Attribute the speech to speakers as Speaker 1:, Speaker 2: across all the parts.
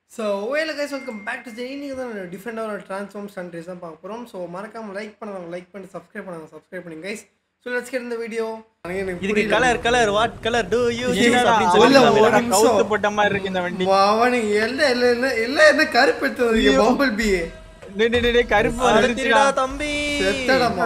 Speaker 1: So ஓயில் guys welcome back to இன்னைக்கு தான் டிஃப்ரெண்டாக ஒரு ட்ரான்ஸ்ஃபார்ம் சன்ட்ரிஸ் தான் பார்க்க போகிறோம் ஸோ மறக்காம லைக் பண்ணுவாங்க லைக் பண்ணி சப்ஸ்கிரைப் பண்ணுவாங்க சப்ஸ்கிரைப் பண்ணுங்க கைஸ் ஸோ லெட்ஸ் கெட் இந்த வீடியோ
Speaker 2: இதுக்கு colour colour what colour do you
Speaker 1: என்னடா,
Speaker 2: அப்படின்னு
Speaker 1: உள்ள
Speaker 2: சொல்லி
Speaker 1: ஒரு நிமிஷம்.
Speaker 3: கவுத்து போட்ட மாதிரி இருக்கு இந்த வண்டி
Speaker 1: அவனுக்கு எல்லாம் எல்லாம் என்ன எல்லாம் என்ன கருப்பு எடுத்து வரீங்க பம்பிள் பி
Speaker 3: டேய், டேய், டேய், டேய், கருப்பு வந்துருச்சுடா
Speaker 2: அடுத்திடா தம்பி
Speaker 1: செத்தடமா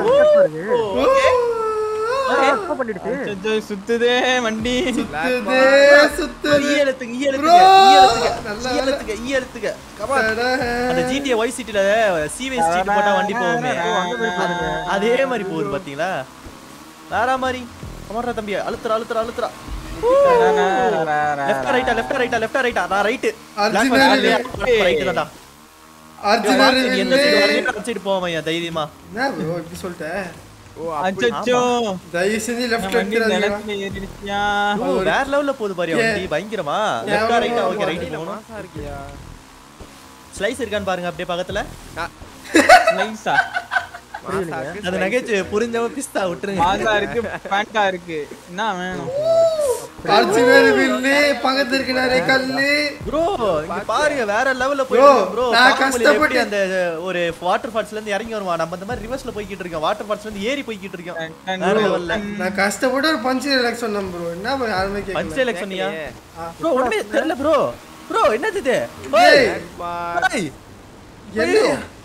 Speaker 3: அச்சச்சோ, சுத்துதே வண்டி
Speaker 1: சுத்துதே சுத்துதே
Speaker 2: ஈ எழுத்துங்க ஈ
Speaker 1: Bro!
Speaker 2: எழுத்துங்க
Speaker 1: நல்ல
Speaker 2: ஈ
Speaker 1: வேலை.
Speaker 2: எழுத்துங்க ஈ எழுத்துங்க Come on.
Speaker 1: தடா.
Speaker 2: அந்த ஜிடிஏ ஒய் சிட்டில சிவே ஸ்ட்ரீட் போட்டா வண்டி போகுமே அதே மாதிரி போகுது பாத்தீங்களா வேற மாதிரி கமாட்ரா தம்பி அழுத்துறா அழுத்துறா அழுத்துறா லெஃப்ட் ரைட்டா லெஃப்ட் ரைட்டா லெஃப்ட் ரைட்டா நான் ரைட்
Speaker 1: அர்ஜுனா
Speaker 2: ரைட் தான்டா
Speaker 1: அர்ஜுனா
Speaker 2: நீ எந்த சைடு
Speaker 1: ரிவில்லு.
Speaker 2: வரலையும் அந்த சைடு போவாமையா தைரியமா
Speaker 1: என்ன ப்ரோ இப்படி சொல்லிட்டேன்
Speaker 3: அச்சச்சோ
Speaker 1: தயவு செஞ்சு லெஃப்ட்
Speaker 3: வண்டி
Speaker 1: எடுத்துறாதீங்க
Speaker 3: நிலத்துல ஏறிடுச்சியா
Speaker 2: ஓ, வேற லெவல்ல போகுது பாரு வண்டி பயங்கரமா லெஃப்டா ரைட்டா ஓகே ரைட் போகணும் ஸ்லைஸ் இருக்கான்னு பாருங்க அப்படியே பக்கத்துல
Speaker 3: நைஸா
Speaker 2: அந்த நகைச்சு புரிஞ்சவ பிஸ்தா விட்டுருங்க
Speaker 3: மாசா இருக்கு பேண்டா இருக்கு என்ன வேணும்
Speaker 1: அர்ஜுனா ரிவில்லு பக்கத்துல இருக்கு நிறைய கல்லு
Speaker 2: ப்ரோ இங்க பாருங்க வேற லெவல்ல
Speaker 1: Bro,
Speaker 2: போயிட்டு ப்ரோ
Speaker 1: நான்
Speaker 2: எப்படி
Speaker 1: கஷ்டப்பட்டு-
Speaker 2: அந்த ஒரு வாட்டர் ஃபால்ஸ்ல இருந்து இறங்கி வருவா நம்ம இந்த மாதிரி ரிவர்ஸ்ல போய்கிட்டு இருக்கோம் வாட்டர் ஃபால்ஸ்ல இருந்து ஏறி போய்கிட்டு இருக்கோம்
Speaker 3: டன், டன்,
Speaker 2: வேற
Speaker 3: டன்,
Speaker 2: லெவல்ல
Speaker 1: நான் கஷ்டப்பட்டு ஒரு பஞ்சு ரிலாக்ஸ் சொன்னேன் ப்ரோ என்ன ப்ரோ யாருமே
Speaker 2: பஞ்ச்
Speaker 1: கேட்கல
Speaker 2: எலெக்ட் சொன்னியா ப்ரோ ஒண்ணுமே தெரியல ப்ரோ ப்ரோ என்னது இது
Speaker 1: ஏய்,
Speaker 2: ஏய்,
Speaker 1: என்ன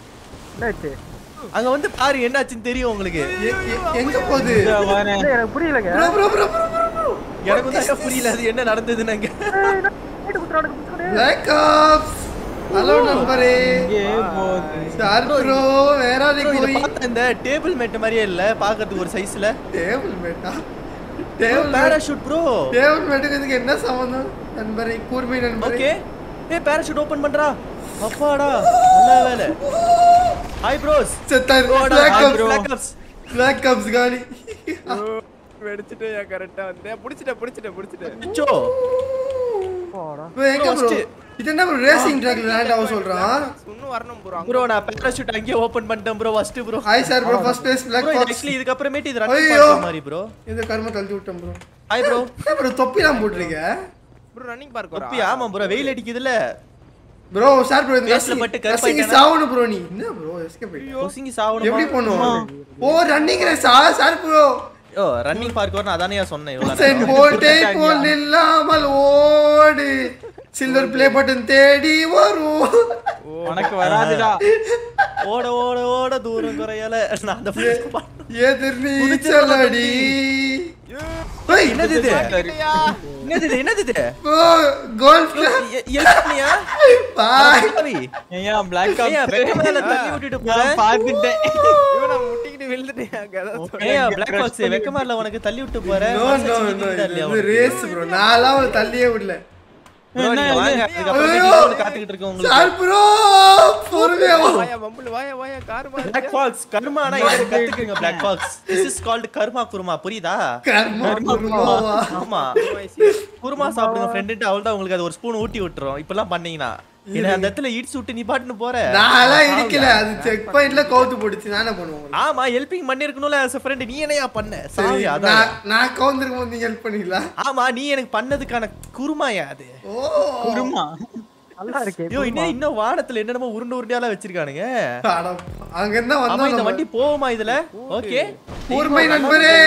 Speaker 2: அங்க வந்து பாரு என்னாச்சுன்னு தெரியும் உங்களுக்கு
Speaker 1: எ- எ- எங்க போகுது
Speaker 3: இதோ வரேன்.
Speaker 1: Bro bro bro bro bro
Speaker 2: எனக்கு தான் புரியல அது என்ன நடந்ததுன்னு அங்க
Speaker 1: பிளாக் ஆப்ஸ் ஹலோ நண்பரே
Speaker 3: இங்கே போகுது.
Speaker 1: சார் ப்ரோ வேற
Speaker 2: Bro,
Speaker 1: ஆளுக்கு
Speaker 2: இத
Speaker 1: போய்
Speaker 2: பார்த்தா இந்த டேபிள் மேட் மாதிரியே இல்ல பாக்கிறதுக்கு ஒரு சைஸ்ல
Speaker 1: டேபிள் மேட்டா table mat
Speaker 2: parachute bro
Speaker 1: table மேட்டுக்கு இதுக்கு என்ன சம்பந்தம் நண்பரே கூர்மை நண்பரே
Speaker 2: ஓகே ஏய் பேராஷூட் ஓபன் பண்றா அப்பாடா நல்ல வேலை ஹாய் ப்ரோஸ்
Speaker 1: செத்தாரு
Speaker 2: ஓடா
Speaker 1: black
Speaker 2: hi
Speaker 1: ops
Speaker 2: bro black
Speaker 1: black ops காலி
Speaker 4: வெடிச்சிட்டு கரெக்டா வந்தேன் புடிச்சிட்டேன் புடிச்சிட்டேன் புடிச்சிட்டேன்
Speaker 2: சோ
Speaker 1: ப்ரோ எங்க ப்ரோ
Speaker 2: First.
Speaker 1: இது என்ன ப்ரோ ரேசிங் ட்ராக்ல லேண்ட் ஆக சொல்றான்
Speaker 4: இன்னும் வரணும் ப்ரோ
Speaker 2: ப்ரோ நான் பேராஷூட் அங்கேயே ஓபன் பண்ணிட்டேன் bro first bro
Speaker 1: hi sir bro first place black
Speaker 2: bro இது
Speaker 1: பாக்ஸ்
Speaker 2: ஆக்சுவலி இதுக்கு அப்புறமேட்டு இது ரன்
Speaker 1: ஐயோ.
Speaker 2: பண்ற மாதிரி ப்ரோ
Speaker 1: இந்த கர்ம தள்ளி விட்டேன் ப்ரோ
Speaker 2: ஹாய் ப்ரோ
Speaker 1: என்ன ப்ரோ தொப்பிலாம் போட்டுருக்க
Speaker 4: ப்ரோ ரன்னிங் பார்க்
Speaker 2: தொப்பி ஆமா ப்ரோ வெயில் அடிக்குதுல
Speaker 1: ப்ரோ சார் ப்ரோ இந்த
Speaker 2: Face ல பட்டு
Speaker 1: கசிங்கி
Speaker 2: கருப்பாயிட்டானா?
Speaker 1: சாவணும் ப்ரோ நீ என்ன ப்ரோ எஸ்கேப் ஆயிட்ட
Speaker 2: கொசிங்கி சாவணும்
Speaker 1: எப்படி பண்ணுவோம் ஓ ரன்னிங் ரேஸ் ஆ சார் ப்ரோ
Speaker 2: ஓ ரன்னிங் பார்க் வரணும் அதானே சொன்னேன் இவ்வளவு
Speaker 1: சென்
Speaker 2: நேரம்.
Speaker 1: போட்டே போல் இல்லாமல் ஓடு சில்வர் ப்ளே பட்டன் தேடி வரும்
Speaker 3: உனக்கு வராதுடா
Speaker 2: ஓட ஓட ஓட தூரம் குறையல நான் அந்த பாட்டு
Speaker 1: எதிர் நீச்சல் அடி ஏய்,
Speaker 2: என்னது இது
Speaker 3: சரி.
Speaker 2: என்னது இது என்னது இது
Speaker 1: ஓ கோல்ஃப்
Speaker 2: எ- எழுப்புனியா?
Speaker 1: பாய்
Speaker 2: சாரி.
Speaker 3: ஏன் பிளாக்
Speaker 2: ஏய்யா, வெக்க மேல தள்ளி விட்டுட்டு போற?
Speaker 3: பாத்துட்டேன்
Speaker 4: இவன் நான் முட்டிக்கிட்டு விழுந்துட்டேன் அதான்
Speaker 2: ஏய்யா, Black Fox, வெக்க மேல உனக்கு தள்ளி விட்டு போற?
Speaker 1: நோ
Speaker 2: மனசு
Speaker 1: நோ நோ
Speaker 2: சிக்கிக்கிட்டு இல்லையா
Speaker 1: இது
Speaker 2: உனக்கு?
Speaker 1: ரேஸ் ப்ரோ நான்லாம் அவளை தள்ளியே விடல
Speaker 2: bro, நீங்க வாங்க. அதுக்கப்புறம்
Speaker 1: ஐயோ.
Speaker 2: வீட்டுக்கு காத்துக்கிட்டு இருக்கேன் உங்களுக்கு.
Speaker 1: சார் ப்ரோ பொறுமையா வா.
Speaker 4: வாயா மம்புல வாயா வாயா கார்
Speaker 2: Black Fox, கர்மானா என்னன்னு கத்துக்குங்க, Black Fox. This is called கர்மா குருமா, புரியுதா
Speaker 1: கர்மா குருமாவா.
Speaker 2: ஆமா குருமா சாப்பிடுங்க ஃப்ரெண்டுட்டு அவள் தான் உங்களுக்கு அது ஒரு ஸ்பூன் ஊட்டி விட்டுரும் இப்பெல்லாம் பண்ணீங்கன்னா என்ன அந்த இடத்துல இடிச்சு விட்டு நீ பாட்டுன்னு போற
Speaker 1: நான்லாம் இடிக்கல அது செக் பாயிண்ட்ல கவுத்து போடுச்சு நானே பண்ணுவேன்
Speaker 2: ஆமா ஹெல்பிங் பண்ணிருக்கணும்ல as a friend நீ என்னையா பண்ண
Speaker 1: சரி,
Speaker 2: சாரி அதான்
Speaker 1: நான் நான் கவுந்திருக்கும் போது நீங்க ஹெல்ப் பண்ணீங்களா
Speaker 2: ஆமா நீ எனக்கு பண்ணதுக்கான குருமாயா அது
Speaker 1: ஓ
Speaker 3: குருமா
Speaker 2: ஐயோ இன்னும் இன்னும் வானத்துல என்னென்னமோ உருண்டை உருண்டையாலாம் வச்சிருக்கானுங்க
Speaker 1: அட, அங்க இருந்தா
Speaker 2: ஆமா இந்த
Speaker 1: வந்தோம்
Speaker 2: வண்டி போகுமா இதுல ஓகே
Speaker 1: கூர்மை நண்பரே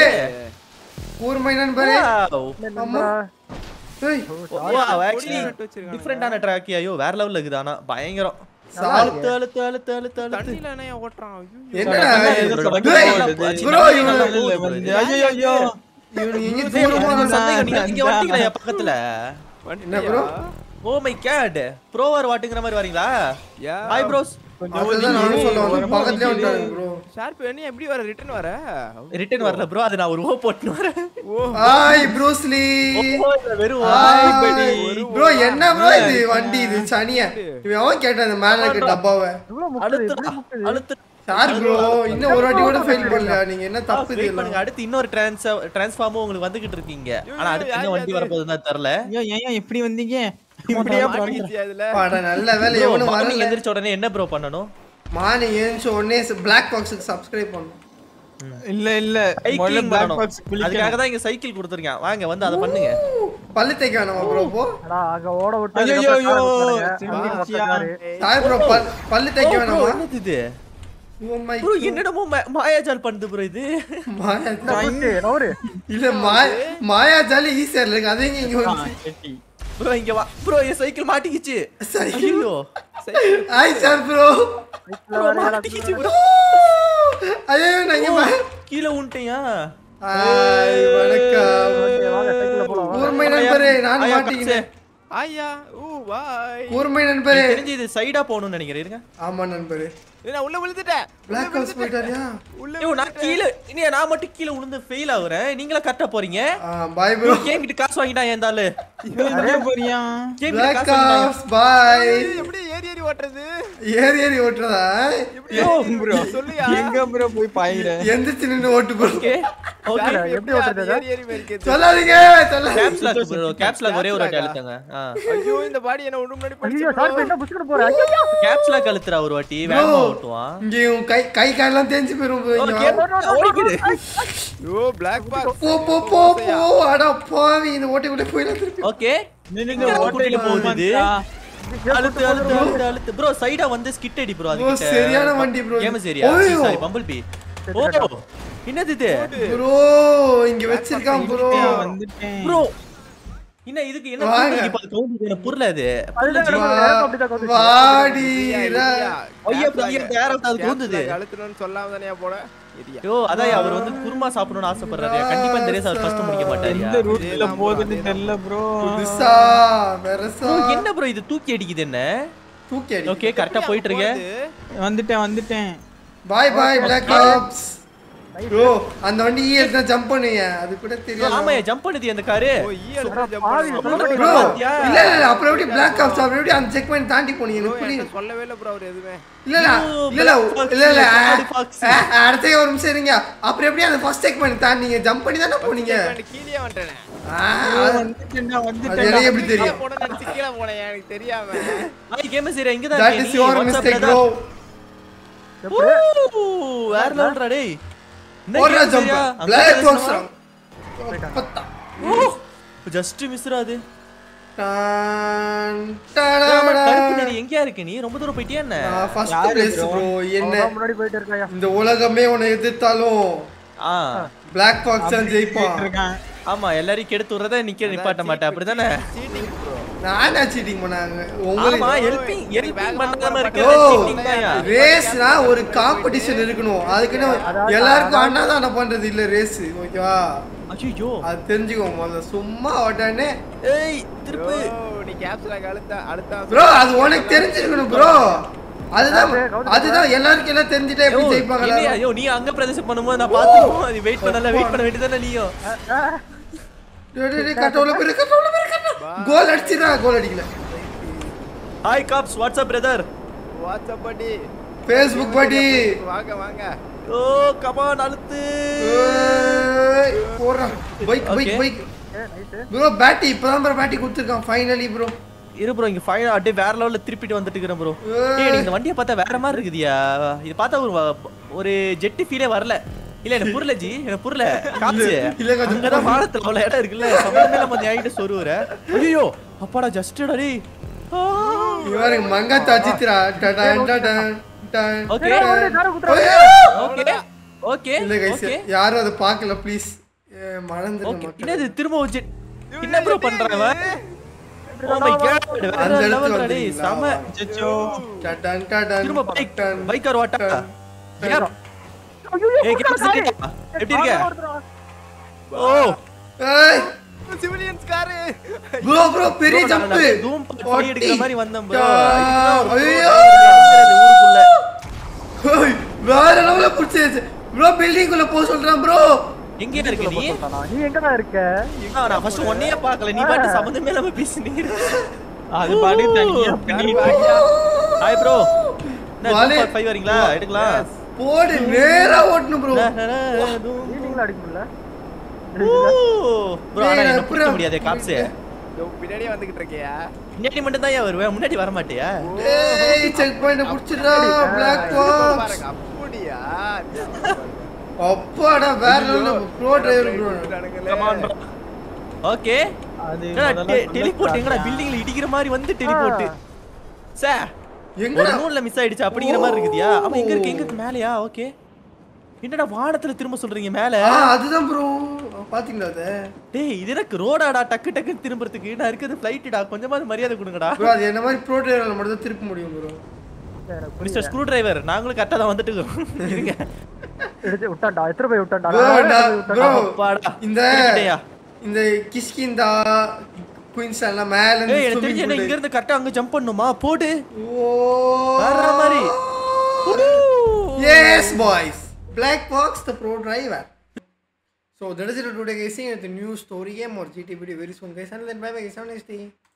Speaker 1: கூர்மை நண்பரே அம்மா ஏய்
Speaker 2: ஆக்சுவலி டிஃபரெண்டான ட்ராக் ஐயோ வேற லெவல்ல இருக்குது ஆனா பயங்கரம்
Speaker 1: சால்.
Speaker 2: அழுத்து அழுத்து அழுத்து அழுத்து அழுத்து
Speaker 4: தண்ணில என்ன ஓட்டுறான் ஐயோ
Speaker 1: என்னடா
Speaker 3: ஏதோ
Speaker 1: இது?
Speaker 3: தொடக்க
Speaker 1: ஏய்,
Speaker 3: போகுது.
Speaker 1: bro, இவன்
Speaker 3: ஐயோ ஐயோ
Speaker 1: இவன் எங்க
Speaker 2: டேய்,
Speaker 1: தூரமா
Speaker 2: எனக்கு ஒரு
Speaker 1: வந்தான்.
Speaker 2: சந்தேகம், நீங்க இங்க வந்துட்டீங்களா என் பக்கத்துல
Speaker 1: என்ன ப்ரோ
Speaker 2: ஓ மை கேட் ப்ரோவர் வாட்டுங்கிற மாதிரி வரீங்களா ஹாய் ப்ரோஸ்
Speaker 1: அதுதான் நானும் சொல்ல வந்தேன் பக்கத்துலயே வந்துட்டாங்க ப்ரோ
Speaker 4: ஷார்ப் என்ன எப்படி வர ரிட்டர்ன் வர
Speaker 2: ரிட்டர்ன் வரல ப்ரோ அது நான் ஒரு ஓ போட்டு வரேன்
Speaker 4: ஓ
Speaker 1: ஹாய் ப்ரூஸ்லி
Speaker 2: ஓ, இல்ல, வெறும் ஓ.
Speaker 1: ஹாய் ப்ரோ என்ன ப்ரோ இது வண்டி இது சனிய இவன் அவன் கேட்டான் இந்த மேல இருக்க டப்பாவை
Speaker 2: அழுத்துடா, அழுத்து.
Speaker 1: சார் ப்ரோ இன்னும் ஒரு வாட்டி கூட ஃபெயில் பண்ணல நீங்க என்ன தப்பு
Speaker 2: Wait
Speaker 1: இது
Speaker 2: பண்ணுங்க அடுத்து இன்னொரு டிரான்ஸ் டிரான்ஸ்ஃபார்மும் உங்களுக்கு வந்துகிட்டு இருக்கீங்க ஆனா அடுத்து என்ன வண்டி வரப்போகுதுன்னு தான் தெரியல
Speaker 3: ஐயோ ஏன் எப்படி வந்தீங்க
Speaker 4: இப்படியா பண்ணிச்சு அதுல
Speaker 1: பாட நல்ல வேலை
Speaker 2: Bro,
Speaker 1: எவனும்
Speaker 2: morning
Speaker 1: வரல
Speaker 2: எந்திரிச்ச உடனே என்ன ப்ரோ பண்ணணும்
Speaker 1: மார்னிங் ஏஞ்ச உடனே பிளாக் பாக்ஸுக்கு சப்ஸ்கிரைப் பண்ணணும்
Speaker 3: இல்ல இல்ல முதல்ல
Speaker 2: சைக்கிளிங்
Speaker 3: பிளாக்
Speaker 2: பண்ணணும்
Speaker 3: பாக்ஸ்
Speaker 2: அதுக்காக தான் இங்க சைக்கிள் கொடுத்துருக்கேன் வாங்க வந்து அதை பண்ணுங்க
Speaker 1: பல்லு தேய்க்க வேணாமா ப்ரோ போ
Speaker 5: அடா, அங்க ஓட விட்டு
Speaker 3: ஐயோ,
Speaker 5: அதுக்கப்புறம்
Speaker 3: ஐயோ,
Speaker 5: காரை விட்டுறானுங்க.
Speaker 3: சிந்திச்சியா?
Speaker 5: மொத்த காரு.
Speaker 1: சாய் ப்ரோ பல்லு தேய்க்க
Speaker 2: bro,
Speaker 1: வேணாமா
Speaker 2: என்னது இது
Speaker 1: ஓ மை
Speaker 2: ப்ரோ என்னடமோ மா- மாயாஜால் பண்ணுது ப்ரோ இது
Speaker 1: மாயா
Speaker 5: என்ன போச்சு? நவுரு.
Speaker 1: இல்ல மாய மாயா ஜாலி ஈஸியா இருக்கு அது எங்க இங்க
Speaker 3: ஆ,
Speaker 1: வந்து
Speaker 3: கெட்டி.
Speaker 2: ப்ரோ இங்க வா ப்ரோ என் சைக்கிள் மாட்டிக்கிச்சு
Speaker 1: சைக்கிள்
Speaker 2: ஐயோ
Speaker 1: ஹாய் சார் ப்ரோ
Speaker 2: ப்ரோ மாட்டிக்கிச்சு ப்ரோ
Speaker 1: ஐயோ நான் இங்க பா-
Speaker 2: கீழே உன்ட்டையா
Speaker 1: ஹாய் வணக்கம்
Speaker 5: ஓகே, வாங்க, சைக்கிள்ல போலாம், வாங்க.
Speaker 1: கூர்மை நண்பரே நான் மாட்டிக்கினேன்
Speaker 4: ஐயா ஊ பாய்
Speaker 1: கூர்மை நண்பரே
Speaker 2: தெரிஞ்சு இது சைடா போகணும்னு நினைக்கிறேன் இருங்க
Speaker 1: ஆமா நண்பரே
Speaker 4: இது நான் உள்ள விழுந்துட்டேன்
Speaker 1: பிளாக் ஹவுஸ் போயிட்டாரியா
Speaker 4: உள்ள
Speaker 2: ஐயோ நான் கீழே இனி நான் மட்டும் கீழே விழுந்து ஃபெயில் ஆகுறேன் நீங்களா கரெக்டா போறீங்க
Speaker 1: பாய் ப்ரோ
Speaker 2: கேம் கிட்ட காசு வாங்கிட்டான் என் ஆளு
Speaker 3: இவன் எங்க போறியா
Speaker 2: கேம் கிட்ட
Speaker 1: பிளாக்
Speaker 2: காசு வாங்கிட்டான்
Speaker 1: ஹவுஸ் பாய்
Speaker 4: எப்படி ஏறி ஏறி ஓட்டுறது
Speaker 1: ஏறி ஏறி ஓட்டுறதா
Speaker 4: எப்படி
Speaker 3: bro.
Speaker 4: சொல்லியா
Speaker 3: எங்க ப்ரோ போய் பாயிர
Speaker 1: எந்திரிச்சு நின்று ஓட்டு ப்ரோ
Speaker 2: ஓகே ஓகே
Speaker 5: யாரு? எப்படி ஓட்டுறது?
Speaker 4: ஏறி ஏறி மேய்க்கிறது
Speaker 1: சொல்லாதீங்க சொல்லாதீங்க
Speaker 2: caps lock bro caps lock ஒரே ஒரு வாட்டி அழுத்துங்க ஆ
Speaker 4: ஐயோ இந்த பாடி என்ன ஒண்ணு முன்னாடி
Speaker 5: ஐயோ, சார்,
Speaker 4: படிச்சு
Speaker 5: என்ன புடிச்சுக்கிட்டு போற? ஐயோ,
Speaker 2: கேப்ஸ் லாக் அழுத்துறா ஒரு வாட்டி வேகமா ஓட்டுவான்
Speaker 1: இங்க உன் கை கை காலெல்லாம் தேஞ்சு போயிரும் bro. இங்க
Speaker 2: ஓகே
Speaker 1: வா.
Speaker 2: ஓடிக்குது
Speaker 4: ஐயோ பிளாக் பாக்ஸ்
Speaker 1: போ போ போ போ அட பாவி இந்த ஓட்டைக்குள்ள போயிடலாம் திருப்பி
Speaker 2: ஓகே
Speaker 3: நின்னு
Speaker 2: இங்க
Speaker 3: ஓட்டையில
Speaker 2: போகுது இது.
Speaker 3: போகுது
Speaker 2: அழுத்து அழுத்து அழுத்து அழுத்து ப்ரோ சைடா வந்து ஸ்கிட் அடி ப்ரோ அது
Speaker 1: bro, சரியான வண்டி bro.
Speaker 2: கேம் சரியா
Speaker 1: ஐயோ.
Speaker 2: சாரி பம்பிள் பி ஓ என்னது இது
Speaker 1: ப்ரோ இங்க வச்சிருக்கான் ப்ரோ
Speaker 3: வந்துட்டேன்
Speaker 2: ப்ரோ என்ன இதுக்கு என்ன
Speaker 1: வாங்க.
Speaker 2: தூக்கி பாத்து கவுண்ட் எனக்கு புரியல அது
Speaker 5: அதுதான் எனக்கு நேரம் அப்படிதான் கவுந்துச்சு.
Speaker 1: வாடி
Speaker 2: ஐயா ப்ரோ ஐயா டேரக்ட் அது கோந்துது
Speaker 4: அழுத்தணும்னு சொல்லாம தானே போட இரியா
Speaker 2: ஐயோ அதான் அவர் வந்து குருமா சாப்பிடணும்னு ஆசைப்படுறாரு கண்டிப்பா இந்த ரேஸ் அவர் ஃபர்ஸ்ட் முடிக்க மாட்டாரியா
Speaker 3: எந்த ரூட்ல போகுதுன்னு தெரியல ப்ரோ
Speaker 1: புதுசா பெருசா
Speaker 2: Bro, என்ன ப்ரோ இது தூக்கி அடிக்குது என்ன
Speaker 1: தூக்கி அடி
Speaker 2: ஓகே கரெக்டா போயிட்டு இருக்கேன்
Speaker 3: வந்துட்டேன் வந்துட்டேன்
Speaker 1: bye bye black ops bro அந்த வண்டி ஈ எடுத்தா ஜம்ப் பண்ணுவீங்க அது கூட
Speaker 2: Bro,
Speaker 1: தெரியாது
Speaker 2: ஆமாயா ஜம்ப் பண்ணுது அந்த காரு
Speaker 4: ஓ ஈ எடுத்து ஜம்ப்
Speaker 5: பாவி,
Speaker 4: பண்ணுவோம்
Speaker 5: சொல்ல
Speaker 1: ப்ரோ
Speaker 2: பாத்தியா?
Speaker 1: இல்ல இல்ல இல்ல, அப்புறம் எப்படி பிளாக் ஆப்ஸ் அப்புறம் எப்படி அந்த செக் பாயிண்ட் தாண்டி போனீங்க எனக்கு புரியல
Speaker 4: சொல்லவே இல்ல ப்ரோ அவர் எதுவுமே
Speaker 1: இல்ல இல்ல
Speaker 2: ஐயோ,
Speaker 1: இல்ல இல்ல
Speaker 2: Black Fox,
Speaker 1: இல்ல இல்ல
Speaker 2: Black Fox.
Speaker 1: அஹ், அஹ், அடுத்த ஒரு நிமிஷம் இருங்க அப்புறம் எப்படி அந்த ஃபர்ஸ்ட் செக் பாயிண்ட் தாண்டிங்க ஜம்ப் பண்ணி தானே போனீங்க
Speaker 4: கீழே வந்துட்டேனே
Speaker 1: ஆஹ், அது-
Speaker 3: வந்துட்டேன்டா
Speaker 1: அது
Speaker 3: வந்துட்டேன்
Speaker 1: எனக்கு எப்படி
Speaker 4: கீழே
Speaker 1: தெரியும்
Speaker 4: போன நினைச்சு கீழே போனேன் எனக்கு தெரியாம
Speaker 2: நாய் கேம் சரியா இங்க தான்
Speaker 1: that is your mistake bro
Speaker 2: வேற லெவல்ரா டேய் என்ன
Speaker 1: போடுறா
Speaker 2: game
Speaker 1: ஜம்ப்
Speaker 2: சரியா? அங்க
Speaker 1: பிளாக்
Speaker 2: தான்
Speaker 1: பாக்ஸ் பத்தா
Speaker 2: ஜஸ்ட் மிஸ்ரா அது
Speaker 1: டான்
Speaker 2: கருப்பு
Speaker 1: டடடா
Speaker 2: நரி எங்கயா இருக்க நீ ரொம்ப தூரம் போயிட்டியா என்ன
Speaker 1: நான் ஃபர்ஸ்ட்
Speaker 3: யாரு
Speaker 1: பிளேஸ்
Speaker 3: bro?
Speaker 1: ப்ரோ என்ன
Speaker 5: அவன்தான் முன்னாடி போயிட்டு இருக்காயா
Speaker 1: இந்த உலகமே உன்னை எதிர்த்தாலும்
Speaker 2: ஆ
Speaker 1: பிளாக் பாக்ஸ் தான் ஜெயிப்பான்
Speaker 3: இருக்கான்
Speaker 2: ஆமா எல்லாரையும் கெடுத்து விடுறத நிக்க நிப்பாட்ட மாட்டேன் அப்படிதானே
Speaker 4: சீட்டிங் ப்ரோ
Speaker 1: நானா சீட்டிங் பண்ணாங்க
Speaker 2: ஆமா
Speaker 1: உங்களுக்கு
Speaker 2: ஹெல்பிங் ஹெல்பிங் பண்ணாம இருக்க
Speaker 1: ஓ
Speaker 2: சீட்டிங் தான்யா
Speaker 1: ரேஸ்னா ஒரு காம்படிஷன் இருக்கணும் அதுக்குன்னு எல்லாருக்கும் அண்ணாதான பண்றது இல்ல ரேஸ் ஓகேவா
Speaker 2: ஐயோ
Speaker 1: அது தெரிஞ்சுக்கோ முதல்ல சும்மா உடனே
Speaker 2: ஏய் திருப்பு
Speaker 4: நீ கேப்ஸ்ல அழுத்த அழுத்தா
Speaker 1: ப்ரோ அது உனக்கு தெரிஞ்சிருக்கணும் ப்ரோ அதுதான் அதுதான் எல்லாருக்கும் எல்லாம் தெரிஞ்சுட்டா எப்படி
Speaker 2: ஐயோ,
Speaker 1: ஜெயிப்பாங்க
Speaker 2: இல்லையா?
Speaker 1: எல்லாரும்?
Speaker 2: ஐயோ நீ அங்க பிரதேசம் பண்ணும்போது நான் பாத்துருவோம் அது வெயிட் பண்ணல வெயிட் பண்ண வேண்டியதானே நீயும்
Speaker 1: டேய், டேய், டேய், கட்டவுல போயிரு கட்டவுல போயிரு கட்டவுல கோல் அடிச்சிடா கோல் அடிக்கல
Speaker 2: hi cops what's up brother
Speaker 4: WhatsApp பண்ணி
Speaker 1: ஃபேஸ்புக் படி
Speaker 4: வாங்க வாங்க
Speaker 2: ஓ கமான் அழுத்து
Speaker 1: ஏய், போடுறான் bike bike
Speaker 2: Okay.
Speaker 1: Bike bro பேட்டி இப்பதான் ப்ரோ பேட்டி கொடுத்துருக்கான் ஃபைனலி ப்ரோ
Speaker 2: இரு ப்ரோ இங்க ஃபைனல் அப்படியே வேற லெவல்ல திருப்பிட்டு வந்துட்டு இருக்கிறேன் ப்ரோ
Speaker 1: ஏய்.
Speaker 2: ஏய் நீ இந்த வண்டியை பார்த்தா வேற மாதிரி இருக்குதியா இது பார்த்தா ஒரு வ- ஒரு ஜெட் ஃபீலே வரல இல்ல எனக்கு புரியல ஜி எனக்கு புரியல காப்ஸ்
Speaker 1: இல்ல, கொஞ்சம்
Speaker 2: அங்கதான் வானத்துல அவ்வளவு இடம் இருக்குல்ல சம்பந்தமே நம்ம ஆகிட்டு சொருவுற ஐயோ அப்பாடா ஜஸ்டடா டேய்
Speaker 1: இவரு மங்காத்தா சித்ரா டடன் டடன் டன்
Speaker 2: ஓகே
Speaker 5: காரை குத்துறாங்க.
Speaker 2: ஓகே ஓகே
Speaker 1: இல்ல கைஸ்
Speaker 2: ஓகே
Speaker 1: யாரும் அதை பார்க்கல ப்ளீஸ் மறந்துடுங்க
Speaker 2: ஓகே
Speaker 1: மக்கள்
Speaker 2: என்னது திரும்ப ஒரு jet என்ன ப்ரோ பண்றான் இவன் ஓ மை காட் வேற
Speaker 1: அந்த இடத்துல
Speaker 2: லெவல்டா
Speaker 1: வந்து
Speaker 2: டேய் செம
Speaker 3: அச்சச்சோ
Speaker 1: டடன் டடன்
Speaker 2: திரும்ப பைக்
Speaker 1: டன்
Speaker 2: பைக் கார் வாட்டா
Speaker 1: டன்.
Speaker 2: Yep.
Speaker 5: ஐயோ,
Speaker 2: ஏய் கேப்ஸ் இருக்கா எப்படி இருக்க
Speaker 5: காரை ஓட்டுறான்.
Speaker 2: ஓ
Speaker 1: ஏய்
Speaker 4: சிவிலியன்ஸ் காரு
Speaker 1: ப்ரோ ப்ரோ பெரிய
Speaker 2: Bro,
Speaker 1: ஜம்ப்
Speaker 2: நான் அப்படியே zoom பண்ணி எடுக்கிற மாதிரி வந்தேன் bro.
Speaker 1: ஐயோ
Speaker 2: ஊருக்குள்ள.
Speaker 1: ஏய், வேற லெவல்ல புடிச்சிருச்சு ப்ரோ பில்டிங் குள்ள போ சொல்றான் ப்ரோ
Speaker 2: எங்க இருக்க நீ
Speaker 5: நீ எங்கதான் இருக்க
Speaker 2: ஆ, நான் ஃபர்ஸ்ட் ஒன்னையே பார்க்கல நீ பாட்டு சம்மந்தமே இல்லாம பேசினீங்க
Speaker 3: அது பாடி தனியா பண்ணிட்டு
Speaker 2: ஹாய் ப்ரோ
Speaker 1: வாலே.
Speaker 2: ஃபைவ் வரீங்களா எடுக்கலாம்
Speaker 1: போடு நேரா ஓட்டணும் ப்ரோ
Speaker 5: மீட்டிங்ல அடிக்க முடியல
Speaker 2: ப்ரோ ஆனா
Speaker 1: ஏய்,
Speaker 2: என்ன
Speaker 1: அப்புறம்
Speaker 2: புடிக்க முடியாது காப்ஸ்
Speaker 4: இதோ பின்னாடியே வந்துகிட்டு இருக்கியா
Speaker 2: பின்னாடி மட்டும் தான் வருவேன் முன்னாடி வர மாட்டியா
Speaker 1: ஏய் செக் பாயிண்ட் புடிச்சிடா பிளாக் பாக்ஸ்
Speaker 4: பாருங்க அப்படியா
Speaker 1: அப்பாடா வேற லெவல்ல ப்ரோ டிரைவர் ப்ரோ
Speaker 2: ஓகே
Speaker 3: அது
Speaker 2: டெலிபோர்ட் எங்கடா பில்டிங்ல இடிக்கிற மாதிரி வந்து டெலிபோர்ட் சே ஒரு
Speaker 1: எங்கடா
Speaker 2: மூணுல மிஸ் ஆயிடுச்சு அப்படிங்கிற மாதிரி இருக்குதியா அவன் எங்க இருக்கு எங்க இருக்கு மேலயா ஓகே என்னடா வானத்துல திரும்ப சொல்றீங்க மேல
Speaker 1: ஆ அதுதான் ப்ரோ பாத்தீங்களா அத
Speaker 2: டேய் இது எனக்கு ரோடாடா டக்கு டக்குன்னு திரும்புறதுக்கு நான் இருக்கிறது ஃப்ளைட்டுடா கொஞ்சமாவது மரியாதை கொடுங்கடா
Speaker 1: ப்ரோ அது என்ன மாதிரி ப்ரோ டிரைவர்ல மட்டும் தான் திருப்ப முடியும் ப்ரோ
Speaker 2: மிஸ்டர் ஸ்க்ரூ டிரைவர் நாங்களும் கரெக்டா தான் வந்துட்டு இருக்கோம் இருங்க
Speaker 5: எடுத்து விட்டான்டா எத்தனை போய் விட்டான்டா
Speaker 1: ப்ரோ
Speaker 5: நான்
Speaker 1: ப்ரோ
Speaker 2: அப்பாடா.
Speaker 1: இந்த
Speaker 2: திருப்பிட்டேயா?
Speaker 1: இந்த கிஷ்கிந்தா குயின்ஸ் எல்லாம் மேல இருந்து
Speaker 2: ஏய் எனக்கு தெரிஞ்சு என்ன
Speaker 1: swimming
Speaker 2: இங்க இருந்து கரெக்டா அங்க ஜம்ப் பண்ணுமா போடு
Speaker 1: pool. ஓ
Speaker 2: வேற மாதிரி
Speaker 1: Yes, boys. Black Box, the pro driver. So that is it for today, guys. See you at the new story game or GT video very soon, guys. And then bye bye, guys. Have a nice day.